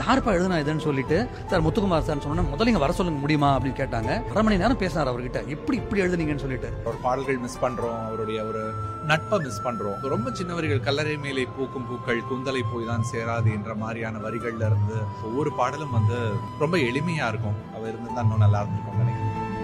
யாருப்பா எழுதுனா இதுன்னு சொல்லிட்டு சார் முத்துக்குமார் சார் சொன்னா முதல்ல இங்க வர சொல்லுங்க முடியுமா அப்படின்னு கேட்டாங்க அரை மணி நேரம் பேசினார் அவர்கிட்ட எப்படி இப்படி எழுதுனீங்கன்னு சொல்லிட்டு அவர் பாடல்கள் மிஸ் பண்றோம் அவருடைய ஒரு நட்பை மிஸ் பண்றோம் ரொம்ப சின்ன வரிகள் கல்லறை மேலே பூக்கும் பூக்கள் குந்தலை போய் தான் சேராது என்ற மாதிரியான வரிகள்ல இருந்து ஒவ்வொரு பாடலும் வந்து ரொம்ப எளிமையா இருக்கும் அவர் இருந்திருந்தா இன்னும் நல்லா இருந்திருக்கும் நினைக்கிறேன்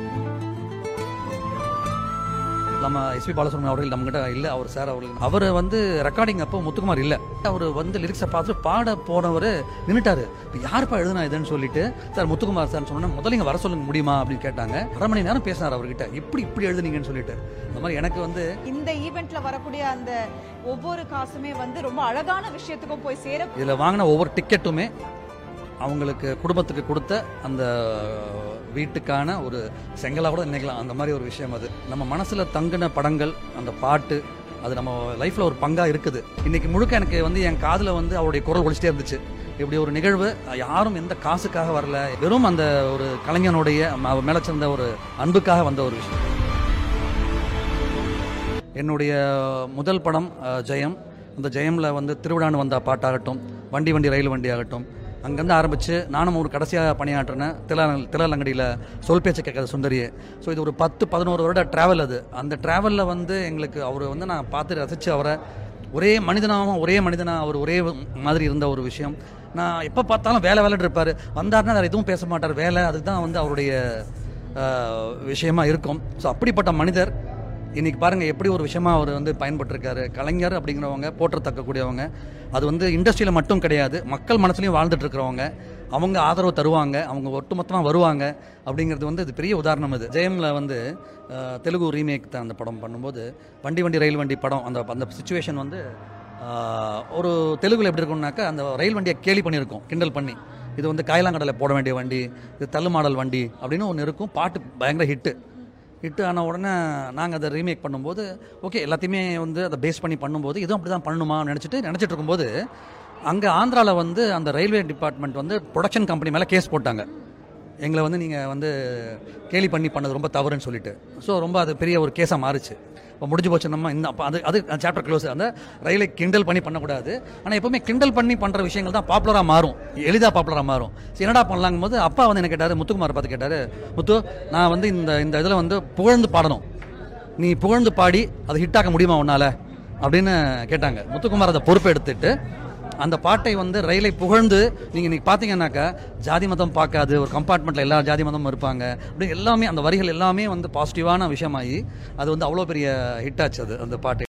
நம்ம எஸ்பி பாலசுப்ரமணியம் அவர்கள் நம்மகிட்ட இல்லை அவர் சார் அவர்கள் அவர் வந்து ரெக்கார்டிங் அப்போ முத்துக்குமார் இல்லை அவர் வந்து லிரிக்ஸை பார்த்துட்டு பாட போனவர் நின்றுட்டாரு இப்போ யாருப்பா எழுதுனா இதுன்னு சொல்லிட்டு சார் முத்துக்குமார் சார் சொன்னா முதல்ல இங்க வர சொல்லுங்க முடியுமா அப்படின்னு கேட்டாங்க அரை மணி நேரம் பேசினார் அவர்கிட்ட எப்படி இப்படி எழுதுனீங்கன்னு சொல்லிட்டு அந்த மாதிரி எனக்கு வந்து இந்த ஈவெண்ட்ல வரக்கூடிய அந்த ஒவ்வொரு காசுமே வந்து ரொம்ப அழகான விஷயத்துக்கும் போய் சேர இதில் வாங்கின ஒவ்வொரு டிக்கெட்டுமே அவங்களுக்கு குடும்பத்துக்கு கொடுத்த அந்த வீட்டுக்கான ஒரு செங்கலா கூட நினைக்கலாம் அந்த மாதிரி ஒரு விஷயம் அது நம்ம மனசுல தங்கின படங்கள் அந்த பாட்டு அது நம்ம லைஃப்ல ஒரு பங்கா இருக்குது இன்னைக்கு முழுக்க எனக்கு வந்து என் காதுல வந்து அவருடைய குரல் ஒழிச்சிட்டே இருந்துச்சு இப்படி ஒரு நிகழ்வு யாரும் எந்த காசுக்காக வரல வெறும் அந்த ஒரு கலைஞனுடைய அவர் மேல சிறந்த ஒரு அன்புக்காக வந்த ஒரு விஷயம் என்னுடைய முதல் படம் அஹ், ஜெயம் அந்த ஜெயம்ல வந்து திருவிழான்னு வந்த பாட்டாகட்டும் வண்டி வண்டி ரயில் வண்டி ஆகட்டும் அங்கேருந்து ஆரம்பித்து நானும் ஒரு கடைசியாக பணியாற்றினேன் தில திலலங்கடியில் சொல் பேச்சு கேட்காத சுந்தரியே ஸோ இது ஒரு பத்து பதினோரு வருட ட்ராவல் அது அந்த ட்ராவலில் வந்து எங்களுக்கு அவர் வந்து நான் பார்த்து ரசித்து அவரை ஒரே மனிதனாகவும் ஒரே மனிதனாக அவர் ஒரே மாதிரி இருந்த ஒரு விஷயம் நான் எப்போ பார்த்தாலும் வேலை வேலைன்னு இருப்பார் வந்தாருன்னா வேறு எதுவும் பேச மாட்டார் வேலை அதுக்கு தான் வந்து அவருடைய அஹ், விஷயமா இருக்கும் ஸோ அப்படிப்பட்ட மனிதர் இன்னைக்கு பாருங்க எப்படி ஒரு விஷயமா அவர் வந்து பயன்பட்டிருக்காரு கலைஞர் அப்படிங்கிறவங்க போற்றத்தக்கக்கூடியவங்க அது வந்து இண்டஸ்ட்ரியில மட்டும் கிடையாது மக்கள் மனசுலையும் வாழ்ந்துட்டு இருக்கிறவங்க அவங்க ஆதரவு தருவாங்க அவங்க ஒட்டுமொத்தமாக வருவாங்க அப்படிங்கிறது வந்து இது பெரிய உதாரணம் இது ஜெயம்ல வந்து அஹ், தெலுங்கு ரீமேக் தான் அந்த படம் பண்ணும்போது வண்டி வண்டி ரயில் வண்டி படம் அந்த அந்த சுச்சுவேஷன் வந்து அஹ், ஒரு தெலுங்குல எப்படி இருக்கும்னாக்கா அந்த ரயில் வண்டியை கேலி பண்ணியிருக்கோம் கிண்டல் பண்ணி இது வந்து காயலாங்கடலை போட வேண்டிய வண்டி இது தள்ளு மாடல் வண்டி அப்படின்னு ஒன்று இருக்கும் பாட்டு பயங்கர ஹிட்டு ஹிட் ஆன உடனே நாங்கள் அதை ரீமேக் பண்ணும்போது ஓகே எல்லாத்தையுமே வந்து அதை பேஸ் பண்ணி பண்ணும்போது இதுவும் அப்படி தான் பண்ணணுமா நினச்சிட்டு நினச்சிட்டு இருக்கும்போது அங்கே ஆந்திராவில் வந்து அந்த ரயில்வே டிபார்ட்மெண்ட் வந்து ப்ரொடக்ஷன் கம்பெனி மேலே கேஸ் போட்டாங்க எங்களை வந்து நீங்கள் வந்து கேலி பண்ணி பண்ணது ரொம்ப தவறுன்னு சொல்லிட்டு ஸோ ரொம்ப அது பெரிய ஒரு கேஸாக மாறுச்சு இப்போ முடிஞ்சு போச்சு நம்ம இந்த அப்போ அது அது சாப்டர் க்ளோஸ் அந்த ரயிலை கிண்டல் பண்ணி பண்ணக்கூடாது ஆனால் எப்பவுமே கிண்டல் பண்ணி பண்ணுற விஷயங்கள் தான் பாப்புலராக மாறும் எளிதாக பாப்புலராக மாறும் சரி, என்னடா பண்ணலாங்கும் போது அப்பா வந்து என்ன கேட்டார் முத்துக்குமார் பார்த்து கேட்டார் முத்து நான் வந்து இந்த இந்த இதில் வந்து புகழ்ந்து பாடணும் நீ புகழ்ந்து பாடி அதை ஹிட்டாக்க முடியுமா உன்னால அப்படின்னு கேட்டாங்க முத்துக்குமார் அதை பொறுப்பு எடுத்துட்டு அந்த பாட்டை வந்து ரயிலை புகழ்ந்து நீங்கள் இன்னைக்கு பார்த்தீங்கன்னாக்கா ஜாதி மதம் பார்க்காது ஒரு கம்பார்ட்மெண்ட்டில் எல்லா ஜாதி மதமும் இருப்பாங்க அப்படி எல்லாமே அந்த வரிகள் எல்லாமே வந்து பாசிட்டிவான விஷயமாகி அது வந்து அவ்வளோ பெரிய ஹிட் ஆச்சு அது அந்த பாட்டு